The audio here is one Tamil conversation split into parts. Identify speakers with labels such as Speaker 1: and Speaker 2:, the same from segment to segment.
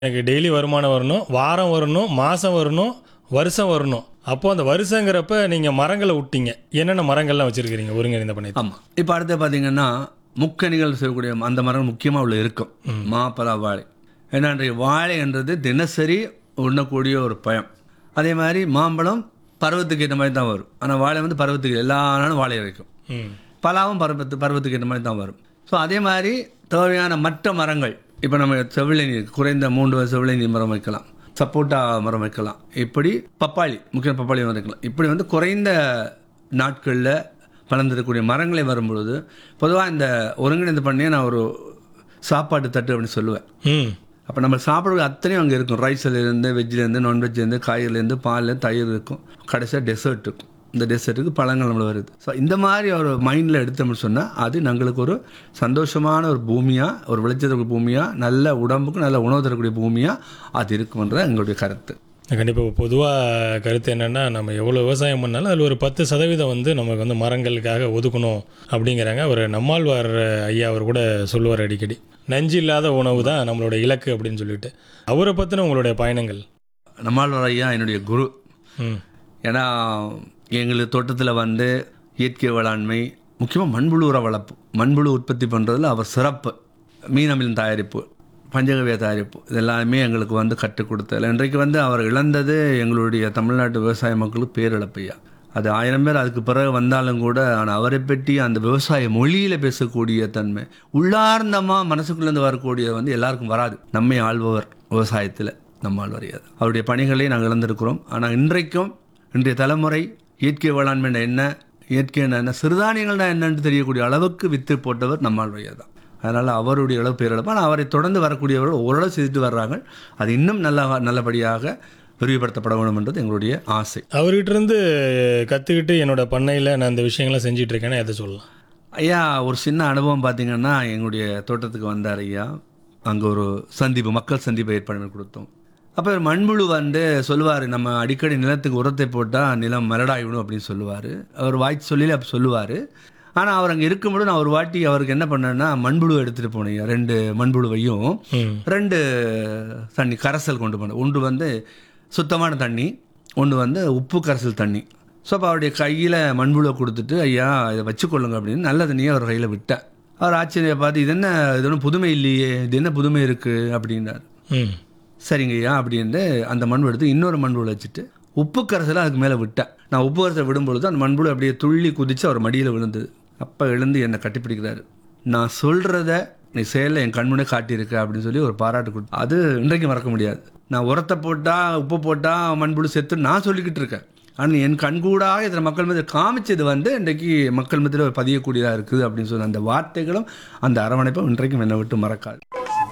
Speaker 1: எனக்கு டெய்லி வருமானம் வரணும் வாரம் வரணும் மாதம் வரணும் வருஷம் வரணும் அப்போ அந்த வருஷங்கிறப்ப நீங்கள் மரங்களை விட்டீங்க என்னென்ன மரங்கள்லாம் வச்சுருக்கிறீங்க ஒருங்கிணைந்த பண்ணி
Speaker 2: ஆமாம் இப்போ அடுத்து பார்த்தீங்கன்னா முக்கணிகள் செய்யக்கூடிய அந்த மரம் முக்கியமாக உள்ள இருக்கும் மாப்பழ வாழை ஏன்னா இன்றைய வாழைன்றது தினசரி உண்ணக்கூடிய ஒரு பழம் அதே மாதிரி மாம்பழம் பருவத்துக்கு ஏற்ற மாதிரி தான் வரும் ஆனால் வாழை வந்து பருவத்துக்கு எல்லா நாளும் வாழை இருக்கும்
Speaker 1: ம்
Speaker 2: பலாவும் பருவத்து பருவத்துக்கு ஏற்ற மாதிரி தான் வரும் ஸோ அதே மாதிரி தேவையான மற்ற மரங்கள் இப்போ நம்ம செவிழி குறைந்த மூன்று செவிழி மரம் வைக்கலாம் சப்போட்டா மரம் வைக்கலாம் இப்படி பப்பாளி முக்கிய பப்பாளி மரம் வைக்கலாம் இப்படி வந்து குறைந்த நாட்களில் பலர்ந்திருக்கக்கூடிய மரங்களை வரும்பொழுது பொதுவாக இந்த ஒருங்கிணைந்து பண்ணியே நான் ஒரு சாப்பாட்டு தட்டு அப்படின்னு சொல்லுவேன்
Speaker 1: ம்
Speaker 2: அப்போ நம்ம சாப்பிட்றது அத்தனையும் அங்கே இருக்கும் ரைஸ்லேருந்து வெஜ்லேருந்து நான்வெஜ்லேருந்து காய்கறிலேருந்து பால் தயிர் இருக்கும் கடைசியாக டெசர்ட் இருக்கும் இந்த டெசர்ட்டுக்கு பழங்கள் நம்மள வருது ஸோ இந்த மாதிரி ஒரு மைண்டில் எடுத்தோம்னு சொன்னால் அது எங்களுக்கு ஒரு சந்தோஷமான ஒரு பூமியாக ஒரு விளைச்சல் பூமியாக நல்ல உடம்புக்கு நல்ல உணவு தரக்கூடிய பூமியாக அது இருக்கும்ன்ற எங்களுடைய கருத்து
Speaker 1: கண்டிப்பாக பொதுவாக கருத்து என்னென்னா நம்ம எவ்வளோ விவசாயம் பண்ணாலும் அதில் ஒரு பத்து சதவீதம் வந்து நமக்கு வந்து மரங்களுக்காக ஒதுக்கணும் அப்படிங்கிறாங்க அவர் நம்மாழ்வார் ஐயா அவர் கூட சொல்லுவார் அடிக்கடி நஞ்சு இல்லாத உணவு தான் நம்மளோட இலக்கு அப்படின்னு சொல்லிட்டு அவரை பற்றின உங்களுடைய பயணங்கள்
Speaker 2: நம்மாழ்வார் ஐயா என்னுடைய குரு
Speaker 1: ம்
Speaker 2: ஏன்னா எங்களுக்கு தோட்டத்தில் வந்து இயற்கை வேளாண்மை முக்கியமாக மண்புழு உர வளர்ப்பு மண்புழு உற்பத்தி பண்ணுறதுல அவர் சிறப்பு மீன் அமிலம் தயாரிப்பு பஞ்சகவிய தயாரிப்பு இதெல்லாமே எங்களுக்கு வந்து கற்றுக் கொடுத்தது இன்றைக்கு வந்து அவர் இழந்தது எங்களுடைய தமிழ்நாட்டு விவசாய மக்களுக்கு பேரிழப்பையா அது ஆயிரம் பேர் அதுக்கு பிறகு வந்தாலும் கூட ஆனால் அவரை பற்றி அந்த விவசாய மொழியில் பேசக்கூடிய தன்மை உள்ளார்ந்தமாக மனசுக்குள்ளேருந்து வரக்கூடிய வந்து எல்லாருக்கும் வராது நம்மை ஆள்பவர் விவசாயத்தில் நம்ம ஆள்வரையாது அவருடைய பணிகளை நாங்கள் இழந்திருக்கிறோம் ஆனால் இன்றைக்கும் இன்றைய தலைமுறை இயற்கை வேளாண்மை என்ன இயற்கை என்ன சிறுதானியங்கள்னா என்னன்னு தெரியக்கூடிய அளவுக்கு வித்து போட்டவர் நம்மால் வழியாக தான் அதனால் அவருடைய அளவு பேரிழப்பு ஆனால் அவரை தொடர்ந்து வரக்கூடியவர்கள் ஓரளவு செய்துட்டு வர்றாங்க அது இன்னும் நல்ல நல்லபடியாக விரிவுபடுத்தப்பட வேண்டும் என்றது எங்களுடைய ஆசை
Speaker 1: அவர்கிட்ட இருந்து கற்றுக்கிட்டு என்னோட பண்ணையில் நான் இந்த விஷயங்கள்லாம் செஞ்சுட்டு இருக்கேன்னா எதை சொல்லலாம்
Speaker 2: ஐயா ஒரு சின்ன அனுபவம் பார்த்தீங்கன்னா எங்களுடைய தோட்டத்துக்கு வந்தார் ஐயா அங்கே ஒரு சந்திப்பு மக்கள் சந்திப்பை ஏற்பாடு பண்ணி கொடுத்தோம் அப்போ ஒரு மண்புழு வந்து சொல்லுவார் நம்ம அடிக்கடி நிலத்துக்கு உரத்தை போட்டால் நிலம் மலடாகிவிடும் அப்படின்னு சொல்லுவார் அவர் வாய்ச்சி சொல்லி அப்போ சொல்லுவார் ஆனால் அவர் அங்கே இருக்கும்போது நான் ஒரு வாட்டி அவருக்கு என்ன பண்ணேன்னா மண்புழு எடுத்துகிட்டு போனேன் ஐயா. ரெண்டு மண்புழுவையும்
Speaker 1: ம்
Speaker 2: ரெண்டு தண்ணி கரைசல் கொண்டு போனேன் ஒன்று வந்து சுத்தமான தண்ணி ஒன்று வந்து உப்பு கரைசல் தண்ணி ஸோ அப்போ அவருடைய கையில் மண்புழுவை கொடுத்துட்டு ஐயா இதை வச்சுக்கொள்ளுங்க அப்படின்னு நல்ல தண்ணியை அவர் கையில் விட்டேன் அவர் ஆச்சரிய பார்த்து இது என்ன இது ஒன்றும் புதுமை இல்லையே இது என்ன புதுமை இருக்குது அப்படின்னாரு
Speaker 1: ம்
Speaker 2: சரிங்க ஐயா அப்படின்ட்டு அந்த மண்பு எடுத்து இன்னொரு மண்புழு வச்சுட்டு உப்பு கரைசலை அதுக்கு மேலே விட்டேன் நான் உப்பு கரைசலை விடும்பொழுது அந்த மண்புழு அப்படியே துள்ளி குதித்து அவர் மடியில் விழுந்தது அப்போ எழுந்து என்னை கட்டிப்பிடிக்கிறாரு நான் சொல்கிறத நீ செயலில் என் கண்முன்னே காட்டியிருக்க அப்படின்னு சொல்லி ஒரு பாராட்டு கொடுத்து அது இன்றைக்கு மறக்க முடியாது நான் உரத்தை போட்டால் உப்பு போட்டால் மண்புழு செத்து நான் சொல்லிக்கிட்டு இருக்கேன் ஆனால் என் கண்கூடாக இதில் மக்கள் மத்தியில் காமிச்சது வந்து இன்றைக்கு மக்கள் மத்தியில் பதியக்கூடியதாக இருக்குது அப்படின்னு சொல்லி அந்த வார்த்தைகளும் அந்த அரவணைப்பும் இன்றைக்கும் என்னை விட்டு மறக்காது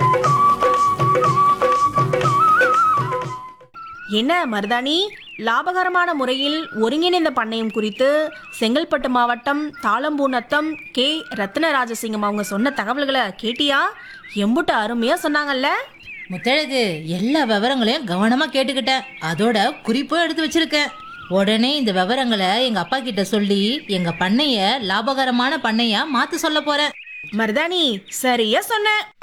Speaker 3: என்ன மருதாணி லாபகரமான முறையில் ஒருங்கிணைந்த பண்ணையம் குறித்து செங்கல்பட்டு மாவட்டம் தாளம்பூநத்தம் கே ரத்னராஜசிங்கம் அவங்க சொன்ன தகவல்களை கேட்டியா எம்புட்டு அருமையா சொன்னாங்கல்ல
Speaker 4: முத்தழகு எல்லா விவரங்களையும் கவனமா கேட்டுக்கிட்டேன் அதோட குறிப்பும் எடுத்து வச்சிருக்கேன் உடனே இந்த விவரங்களை எங்க அப்பா கிட்ட சொல்லி எங்க பண்ணைய லாபகரமான பண்ணையா மாத்த சொல்ல போறேன்
Speaker 3: மருதாணி சரியா சொன்ன